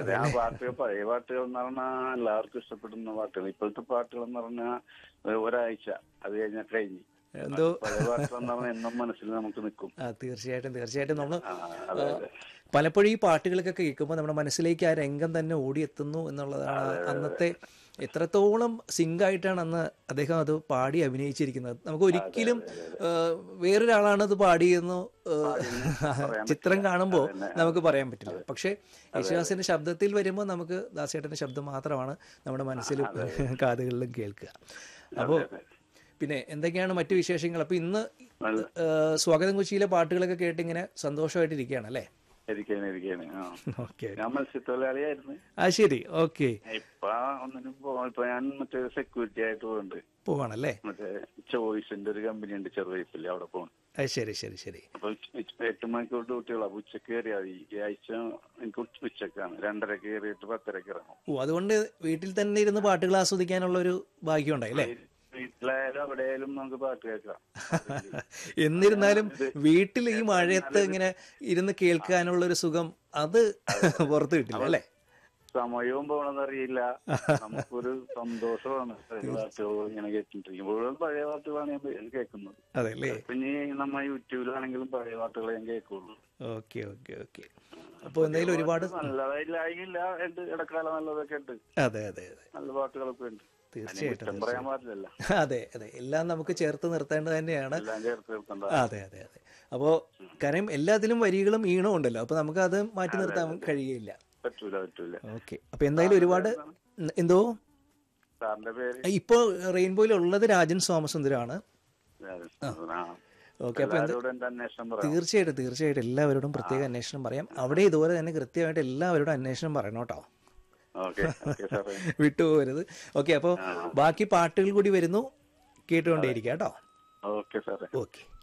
അതെ ആ പാട്ടുകൾ പഴയ പാട്ടുകൾ എന്ന് പറഞ്ഞാൽ എല്ലാവർക്കും ഇഷ്ടപ്പെടുന്ന പാട്ടുകൾ ഇപ്പോഴത്തെ പാട്ടുകൾ എന്ന് പറഞ്ഞാൽ ഒരാഴ്ച അത് കഴിഞ്ഞാൽ കഴിഞ്ഞ് എന്തോ പഴയ പാട്ടുകൾ എന്ന് പറഞ്ഞാൽ എന്നും മനസ്സിൽ നമുക്ക് നിൽക്കും ആ തീർച്ചയായിട്ടും തീർച്ചയായിട്ടും നമ്മൾ ആ, അതെ അതെ പലപ്പോഴും ഈ പാട്ടുകളൊക്കെ കേൾക്കുമ്പോൾ നമ്മുടെ മനസ്സിലേക്ക് ആ രംഗം തന്നെ ഓടിയെത്തുന്നു എന്നുള്ളതാണ് അന്നത്തെ എത്രത്തോളം സിങ്ക് ആയിട്ടാണ് അന്ന് അദ്ദേഹം അത് പാടി അഭിനയിച്ചിരിക്കുന്നത് നമുക്ക് ഒരിക്കലും ആ, വേറൊരാളാണ് അത് പാടിയെന്ന് ആ, ചിത്രം കാണുമ്പോൾ നമുക്ക് പറയാൻ പറ്റില്ല പക്ഷേ യേശുദാസിന്റെ ശബ്ദത്തിൽ വരുമ്പോൾ നമുക്ക് ദാസേട്ടന്റെ ശബ്ദം മാത്രമാണ് നമ്മുടെ മനസ്സിലും കാതുകളിലും കേൾക്കുക അപ്പോൾ പിന്നെ എന്തൊക്കെയാണ് മറ്റു വിശേഷങ്ങൾ അപ്പോൾ ഇന്ന് ആ, സ്വാഗതം കൊച്ചിയിലെ പാട്ടുകളൊക്കെ കേട്ട് ഇങ്ങനെ സന്തോഷമായിട്ടിരിക്കുകയാണ് അല്ലേ ഇരിക്കാണ് ഇരിക്കാണ് ആ ഓക്കെ ഞാൻ മത്സ്യത്തൊഴിലാളിയായിരുന്നു ആ ശരി ഓക്കെ ഇപ്പൊ ഒന്നിനും പോവാ ഇപ്പൊ ഞാൻ മറ്റേ സെക്യൂരിറ്റി ആയിട്ട് പോകുന്നുണ്ട് പോവാണല്ലേ മറ്റേ ചോയ്സിന്റെ ഒരു കമ്പനി ഉണ്ട് ചെറുവയപ്പില്ലേ അവിടെ പോകുന്നു അത് ശരി ശരി ശരി അപ്പൊ ഉച്ച- ഉച്ച- എട്ട് മണിക്കൂർ ഡ്യൂട്ടികളാ അപ്പൊ ഉച്ചക്ക് കയറിയാ മതി ഈ ആഴ്ച എനിക്ക് ഉച്ച- ഉച്ചക്കാണ് രണ്ടരക്ക് കയറിയിട്ട് പത്തരക്ക് ഇറങ്ങും ഓ അതുകൊണ്ട് വീട്ടിൽ തന്നെ ഇരുന്ന് പാട്ടുകൾ ആസ്വദിക്കാനുള്ള ഒരു ഭാഗ്യം ഉണ്ടായി അല്ലേ വീട്ടിലായാലും എവിടെയായാലും നമുക്ക് പാട്ട് കേൾക്കാം എന്നിരുന്നാലും വീട്ടിൽ ഈ മഴയത്ത് ഇങ്ങനെ ഇരുന്ന് കേൾക്കാനുള്ള ഒരു സുഖം അത് പുറത്ത് കിട്ടില്ല അല്ലേ സമയവും പോണെന്നറിയില്ല നമുക്കൊരു സന്തോഷമാണ് പഴയ പാട്ടുകൾ ഇങ്ങനെ കേട്ടിട്ടിരിക്കും മുഴുവൻ പഴയ പാട്ടുകളാണ് ഞാൻ കേൾക്കുന്നത് അതെ അല്ലേ പിന്നെ നമ്മ യൂട്യൂബിലാണെങ്കിലും പഴയ പാട്ടുകളെ ഞാൻ കേൾക്കുള്ളൂ ഓക്കെ ഓക്കെ ഓക്കെ അപ്പോൾ എന്തെങ്കിലും ഒരുപാട് നല്ലതായില്ല ഉണ്ട് ഇടക്കാലം നല്ലതൊക്കെ ഉണ്ട് അതെ അതെ അതെ നല്ല പാട്ടുകളൊക്കെ ഉണ്ട് അതിനെ തീർച്ചയായിട്ടും കുറ്റം പറയാൻ പാടില്ലല്ലോ അതെ അതെ എല്ലാം നമുക്ക് ചേർത്ത് നിർത്തേണ്ടത് തന്നെയാണ് എല്ലാം ചേർത്ത് നിർത്തണ്ട അതെ അതെ അതെ അപ്പോൾ കാര്യം എല്ലാത്തിലും വരികളും ഈണവും ഉണ്ടല്ലോ അപ്പോൾ നമുക്ക് അത് മാറ്റി നിർത്താൻ കഴിയില്ല പറ്റൂല പറ്റൂല ഓക്കെ അപ്പോൾ എന്തായാലും ഒരുപാട് എന്തോ സാറിന്റെ പേര് ഇപ്പോൾ റെയിൻബോയിൽ ഉള്ളത് രാജൻ സോമസുന്ദരമാണ് ആ. ഓക്കെ അപ്പോൾ എന്ത് എല്ലാവരോടും എന്റെ അന്വേഷണം പറയാം തീർച്ചയായിട്ടും തീർച്ചയായിട്ടും എല്ലാവരോടും പ്രത്യേക അന്വേഷണം പറയാം അവിടെ ഇതുപോലെ തന്നെ കൃത്യമായിട്ട് എല്ലാവരോടും അന്വേഷണം പറയണം കേട്ടോ ഓക്കെ ഓക്കെ സാറേ വിട്ടുപോകരുത് ഓക്കെ അപ്പോൾ ബാക്കി പാട്ടുകൾ കൂടി വരുന്നു കേട്ടുകൊണ്ടേയിരിക്കാം കേട്ടോ ഓക്കെ സാറേ ഓക്കെ